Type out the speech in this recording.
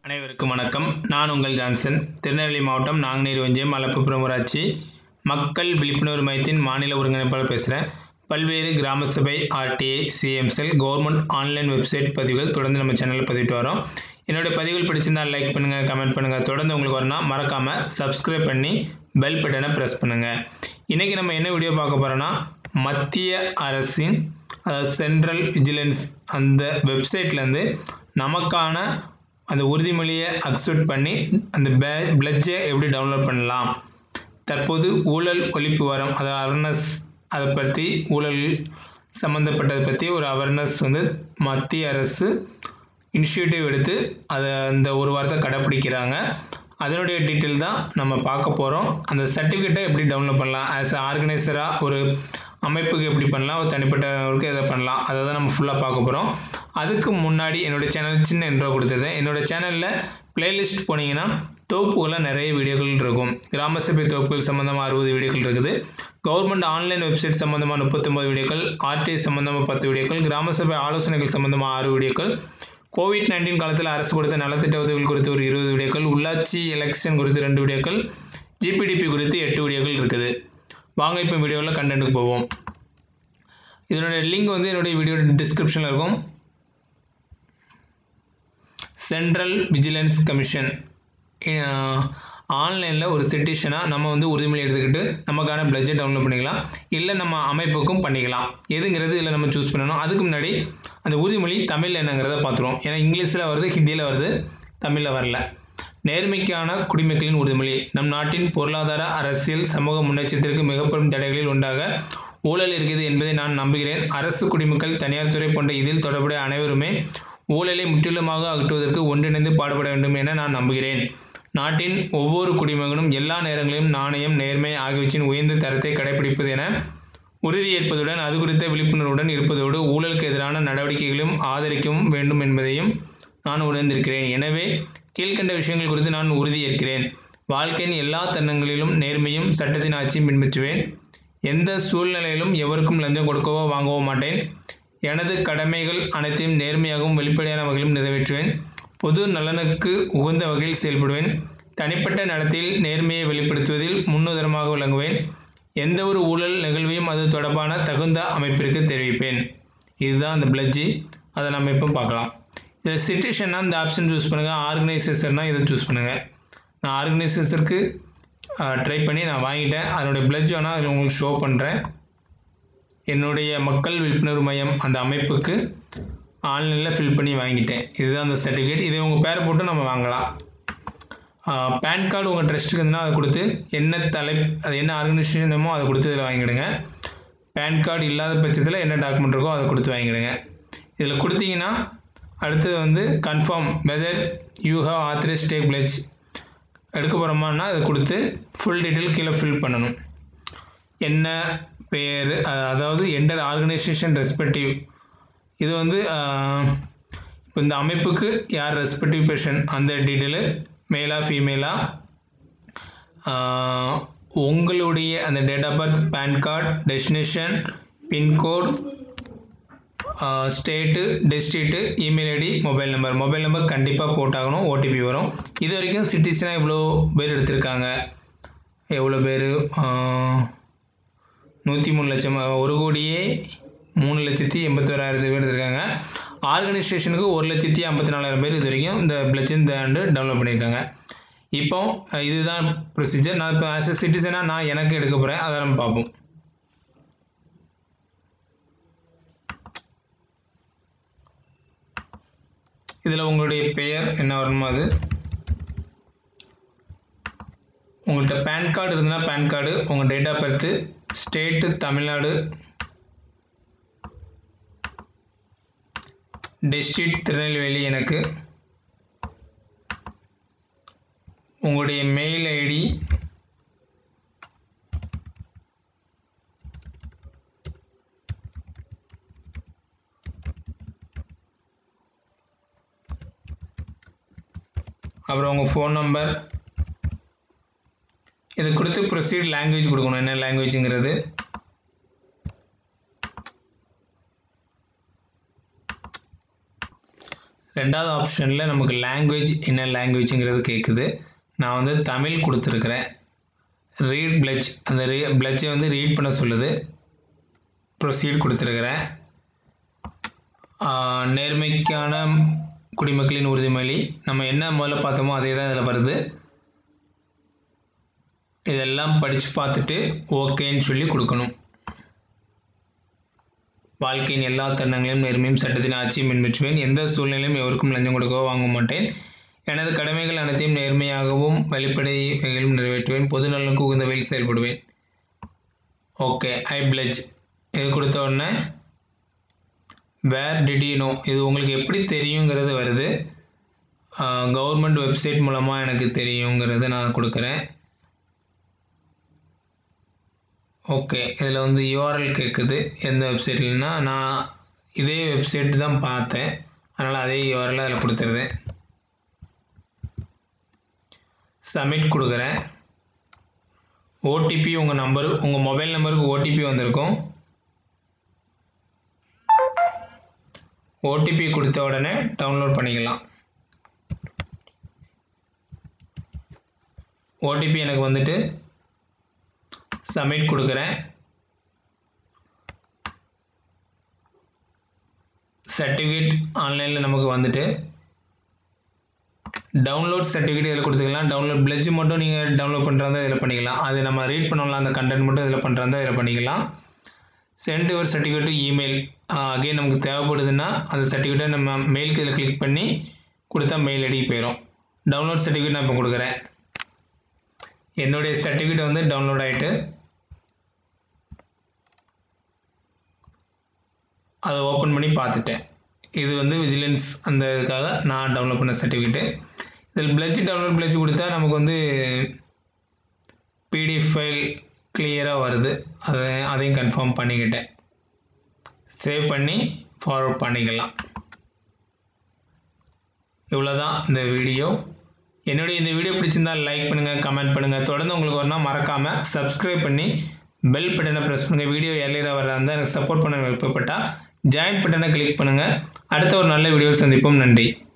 அனைவருக்கும் வணக்கம் நான் உங்கள் ஜான்சன் திருநெல்வேலி மாவட்டம் நாங்குநேரி ஒன்றியம் மலப்புப்புறம் ஊராட்சி மக்கள் விழிப்புணர்வு மையத்தின் மாநில ஒருங்கிணைப்பாளர் பேசுகிறேன் பல்வேறு கிராம சபை RTI CM cell government online website பதிவுகள் தொடர்ந்து நம்ம சேனலில் பதிவிட்டு வரோம் என்னுடைய பதிவுகள் பிடிச்சிருந்தால் லைக் பண்ணுங்கள் கமெண்ட் பண்ணுங்கள் தொடர்ந்து உங்களுக்கு வரணும் மறக்காமல் சப்ஸ்கிரைப் பண்ணி பெல் பட்டனை ப்ரெஸ் பண்ணுங்கள் இன்றைக்கி நம்ம என்ன வீடியோ பார்க்க போகிறோன்னா மத்திய அரசின் அதாவது சென்ட்ரல் விஜிலன்ஸ் அந்த வெப்சைட்லேருந்து நமக்கான அந்த உறுதிமொழியை அக்செப்ட் பண்ணி அந்த பே பிளட்ஜை எப்படி டவுன்லோட் பண்ணலாம் தற்போது ஊழல் ஒழிப்பு வாரம் அதாவது அவேர்னஸ் அதை பற்றி ஊழல் சம்மந்தப்பட்டதை பற்றி ஒரு அவேர்னஸ் வந்து மத்திய அரசு இனிஷியேட்டிவ் எடுத்து அதை அந்த ஒரு வாரத்தை கடைப்பிடிக்கிறாங்க அதனுடைய டீட்டெயில் தான் நம்ம பார்க்க போகிறோம் அந்த சர்டிஃபிகேட்டை எப்படி டவுன்லோட் பண்ணலாம் ஆஸ் அ ஆர்கனைசராக ஒரு அமைப்புக்கு எப்படி பண்ணலாம் ஒரு தனிப்பட்டவருக்கு எதை பண்ணலாம் அதை தான் நம்ம ஃபுல்லாக பார்க்க போகிறோம் அதுக்கு முன்னாடி என்னோடய சேனல் சின்ன இன்ட்ரோ கொடுத்துருந்தேன் என்னோடய சேனலில் பிளேலிஸ்ட் போனீங்கன்னா தொகுப்புகளில் நிறைய வீடியோக்கள் இருக்கும் கிராம சபை தொகுப்புகள் சம்மந்தமாக அறுபது வீடியோக்கள் இருக்குது கவர்மெண்ட் ஆன்லைன் வெப்சைட் சம்மந்தமாக முப்பத்தொம்பது வீடியோக்கள் ஆர்டிஐ சம்மந்தமாக பத்து வீடியோக்கள் கிராம சபை ஆலோசனைகள் சம்மந்தமாக ஆறு வீடியோக்கள் கோவிட் நைன்டீன் காலத்தில் அரசு கொடுத்த நலத்திட்ட உதவிகள் குறித்து ஒரு இருபது வீடியோக்கள் உள்ளாட்சி எலெக்ஷன் குறித்து ரெண்டு வீடியோக்கள் ஜிபிடிபி குறித்து எட்டு வீடியோக்கள் இருக்குது வாங்க இப்போ வீடியோவில் கண்டென்ட்டுக்கு போவோம் இதனுடைய லிங்க் வந்து என்னுடைய வீடியோ டிஸ்கிரிப்ஷனில் இருக்கும் சென்ட்ரல் விஜிலன்ஸ் கமிஷன் ஆன்லைனில் ஒரு சிட்டிஷனாக நம்ம வந்து உறுதிமொழி எடுத்துக்கிட்டு நமக்கான பிளட்ஜெட் டவுன்லோட் பண்ணிக்கலாம் இல்லை நம்ம அமைப்புக்கும் பண்ணிக்கலாம் எதுங்கிறது இதில் நம்ம சூஸ் பண்ணணும் அதுக்கு முன்னாடி அந்த உறுதிமொழி தமிழ் என்னங்கிறத பார்த்துருவோம் ஏன்னா இங்கிலீஷில் வருது ஹிந்தியில் வருது தமிழில் வரல நேர்மைக்கான குடிமக்களின் உறுதிமொழி நம் நாட்டின் பொருளாதார அரசியல் சமூக முன்னேற்றத்திற்கு மிகப்பெரும் தடைகளில் உண்டாக ஊழல் இருக்குது என்பதை நான் நம்புகிறேன் அரசு குடிமக்கள் தனியார் துறை போன்ற இதில் தொடர்புடைய அனைவருமே ஊழலை முற்றிலுமாக அகற்றுவதற்கு ஒன்றிணைந்து பாடுபட வேண்டும் என நான் நம்புகிறேன் நாட்டின் ஒவ்வொரு குடிமகனும் எல்லா நேரங்களிலும் நாணயம் நேர்மை ஆகியவற்றின் உயர்ந்த தரத்தை கடைபிடிப்பது என உறுதியேற்பதுடன் அது குறித்த விழிப்புணர்வுடன் இருப்பதோடு ஊழலுக்கு எதிரான நடவடிக்கைகளையும் ஆதரிக்கவும் வேண்டும் என்பதையும் நான் உணர்ந்திருக்கிறேன் எனவே கீழ்கண்ட விஷயங்கள் குறித்து நான் உறுதியேற்கிறேன் வாழ்க்கையின் எல்லா தருணங்களிலும் நேர்மையும் சட்டத்தின் ஆட்சியும் பின்பற்றுவேன் எந்த சூழ்நிலையிலும் எவருக்கும் லஞ்சம் கொடுக்கவோ வாங்கவோ மாட்டேன் எனது கடமைகள் அனைத்தையும் நேர்மையாகவும் வெளிப்படையான வகையிலும் நிறைவேற்றுவேன் பொது நலனுக்கு உகந்த வகையில் செயல்படுவேன் தனிப்பட்ட நடத்தையில் நேர்மையை வெளிப்படுத்துவதில் முன்னுதாரணமாக விளங்குவேன் எந்த ஒரு ஊழல் நிகழ்வையும் அது தொடர்பான தகுந்த அமைப்பிற்கு தெரிவிப்பேன் இதுதான் அந்த பிளட்ஜி அதை நம்ம இப்போ பார்க்கலாம் இதில் சிட்டிஷன்னா இந்த ஆப்ஷன் சூஸ் பண்ணுங்கள் ஆர்கனைசேஷன்னா இதை சூஸ் பண்ணுங்கள் நான் ஆர்கனைசேஷருக்கு ட்ரை பண்ணி நான் வாங்கிட்டேன் அதனுடைய பிளட்ஜ் வேணால் அதில் உங்களுக்கு ஷோ பண்ணுறேன் என்னுடைய மக்கள் விழிப்புணர்வு மையம் அந்த அமைப்புக்கு ஆன்லைனில் ஃபில் பண்ணி வாங்கிட்டேன் இதுதான் அந்த சர்டிஃபிகேட் இதை உங்கள் பேரை போட்டு நம்ம வாங்கலாம் பேன் கார்டு உங்கள் ட்ரஸ்ட்டுக்கு இருந்ததுன்னா அதை கொடுத்து என்ன தலை அது என்ன ஆர்கனைசேஷனமோ அதை கொடுத்து இதில் வாங்கிடுங்க பேன் கார்டு இல்லாத பட்சத்தில் என்ன டாக்குமெண்ட் இருக்கோ அதை கொடுத்து வாங்கிடுங்க இதில் கொடுத்தீங்கன்னா அடுத்தது வந்து confirm whether you have authorise take pledge எடுக்க போகிறோமான்னா அதை கொடுத்து ஃபுல் டீட்டெயில் கீழே ஃபில் பண்ணணும் என்ன பேர் அதாவது என்டர் ஆர்கனைசேஷன் ரெஸ்பெக்டிவ் இது வந்து இப்போ இந்த அமைப்புக்கு யார் ரெஸ்பெக்டிவ் பேஷன் அந்த டீட்டெயிலு மேலா ஃபீமேலா உங்களுடைய அந்த date of birth PAN card destination pincode state district email ID mobile number mobile number கண்டிப்பாக போட்டாகணும் ஓடிபி வரும் இது வரைக்கும் சிட்டிசனாக இவ்வளோ பேர் எடுத்திருக்காங்க எவ்வளோ பேர் நூற்றி மூணு லட்சம் ஒரு கோடியே மூணு லட்சத்தி எண்பத்தோராயிரத்து பேர் எடுத்திருக்காங்க ஆர்கனைசேஷனுக்கு ஒரு லட்சத்தி ஐம்பத்தி நாலாயிரம் பேர் இது வரைக்கும் இந்த பிளட்ஜன் இந்த ஆண்டு டெவலப் பண்ணியிருக்காங்க இப்போ இதுதான் ப்ரொசீஜர் நான் இப்போ ஆஸ் எ சிட்டிசனாக நான் எனக்கு எடுக்க போகிறேன் அதை நம்ம பார்ப்போம் இதில் உங்களுடைய பெயர் என்ன வரணுமோ அது உங்கள்கிட்ட பேன் கார்டு இருந்ததுன்னா பேன் கார்டு உங்கள் date of birth state Tamil Nadu district Tirunelveli எனக்கு உங்களுடைய மெயில் ஐடி அப்புறம் உங்கள் ஃபோன் நம்பர் இதை கொடுத்து ப்ரொசீட் லாங்குவேஜ் கொடுக்கணும் என்ன லாங்குவேஜுங்கிறது ரெண்டாவது ஆப்ஷனில் நமக்கு லாங்குவேஜ் என்ன லாங்குவேஜுங்கிறது கேட்குது நான் வந்து தமிழ் கொடுத்துருக்குறேன் ரீட் பிளட்ஜ் அந்த ரீ பிளட்ஜை வந்து ரீட் பண்ண சொல்லுது ப்ரொசீட் கொடுத்துருக்குறேன் ஆஹ் நேர்மைக்கான குடிமக்களின் உறுதிமொழி நம்ம என்ன முதல்ல பார்த்தோமோ அதே தான் இதில் வருது இதெல்லாம் படித்து பார்த்துட்டு ஓகேன்னு சொல்லி கொடுக்கணும் வாழ்க்கையின் எல்லா தருணங்களையும் நேர்மையும் சட்டத்தின் ஆட்சியும் பின்பற்றுவேன் எந்த சூழ்நிலையும் எவருக்கும் லஞ்சம் கொடுக்கவோ வாங்க மாட்டேன் எனது கடமைகள் அனைத்தையும் நேர்மையாகவும் வெளிப்படையிலும் நிறைவேற்றுவேன் பொது நலனுக்கு உகந்த வகையில் செயல்படுவேன் ஓகே ஐ பிளஜ் இது கொடுத்த உடனே வேர் டிட் யூ நோ இது உங்களுக்கு எப்படி தெரியுங்கிறது வருது கவர்மெண்ட் வெப்சைட் மூலமாக எனக்கு தெரியுங்கிறது நான் கொடுக்குறேன் ஓகே இதில் வந்து யூஆர்எல் கேட்குது எந்த வெப்சைட்லனா நான் இதே வெப்சைட் தான் பார்த்தேன் அதனால் அதே யூஆர்எல் அதில் கொடுத்துருதேன் சப்மிட் கொடுக்குறேன் ஓடிபி உங்கள் நம்பர் உங்கள் மொபைல் நம்பருக்கு ஓடிபி வந்திருக்கும் ஓடிபி கொடுத்த உடனே டவுன்லோட் பண்ணிக்கலாம் ஓடிபி எனக்கு வந்துட்டு சப்மிட் கொடுக்குறேன் சர்டிஃபிகேட் ஆன்லைனில் நமக்கு வந்துட்டு டவுன்லோட் சர்டிஃபிகேட் இதில் கொடுத்துக்கலாம் டவுன்லோட் பிளட்ஜ் மட்டும் நீங்கள் டவுன்லோட் பண்ணுறதா இதில் பண்ணிக்கலாம் அது நம்ம ரீட் பண்ணலாம் அந்த கண்டென்ட் மட்டும் இதில் பண்ணுறதா இதில் பண்ணிக்கலாம் send your certificate email again நமக்கு தேவைப்படுதுன்னா அந்த சர்டிஃபிகேட்டை நம்ம மெயிலுக்கு இதில் கிளிக் பண்ணி கொடுத்தா மெயில் ஐடிக்கு போயிடும் டவுன்லோட் சர்டிஃபிகேட் நான் இப்போ கொடுக்குறேன் என்னுடைய சர்டிஃபிகேட் வந்து டவுன்லோட் ஆகிட்டு அதை ஓப்பன் பண்ணி பார்த்துட்டேன் இது வந்து விஜிலன்ஸ் அந்த இதுக்காக நான் டவுன்லோட் பண்ண சர்டிஃபிகேட்டு இதில் பிளட்ஜ் டவுன்லோட் பிளட்ஜ் கொடுத்தா நமக்கு வந்து பிடிஎஃப் ஃபைல் கிளியராக வருது அதை அதையும் கன்ஃபார்ம் பண்ணிக்கிட்டேன் சேவ் பண்ணி ஃபார்வர்ட் பண்ணிக்கலாம் இவ்வளோதான் இந்த வீடியோ என்னுடைய இந்த வீடியோ பிடிச்சிருந்தால் லைக் பண்ணுங்கள் கமெண்ட் பண்ணுங்கள் தொடர்ந்து உங்களுக்கு வரணும் மறக்காமல் சப்ஸ்கிரைப் பண்ணி பெல் பட்டனை ப்ரெஸ் பண்ணுங்கள் வீடியோ ஏர்லியராக வர்றதா இருந்தால் எனக்கு சப்போர்ட் பண்ண விருப்பப்பட்டால் ஜாயின் பட்டனை கிளிக் பண்ணுங்கள் அடுத்த ஒரு நல்ல வீடியோவில் சந்திப்போம் நன்றி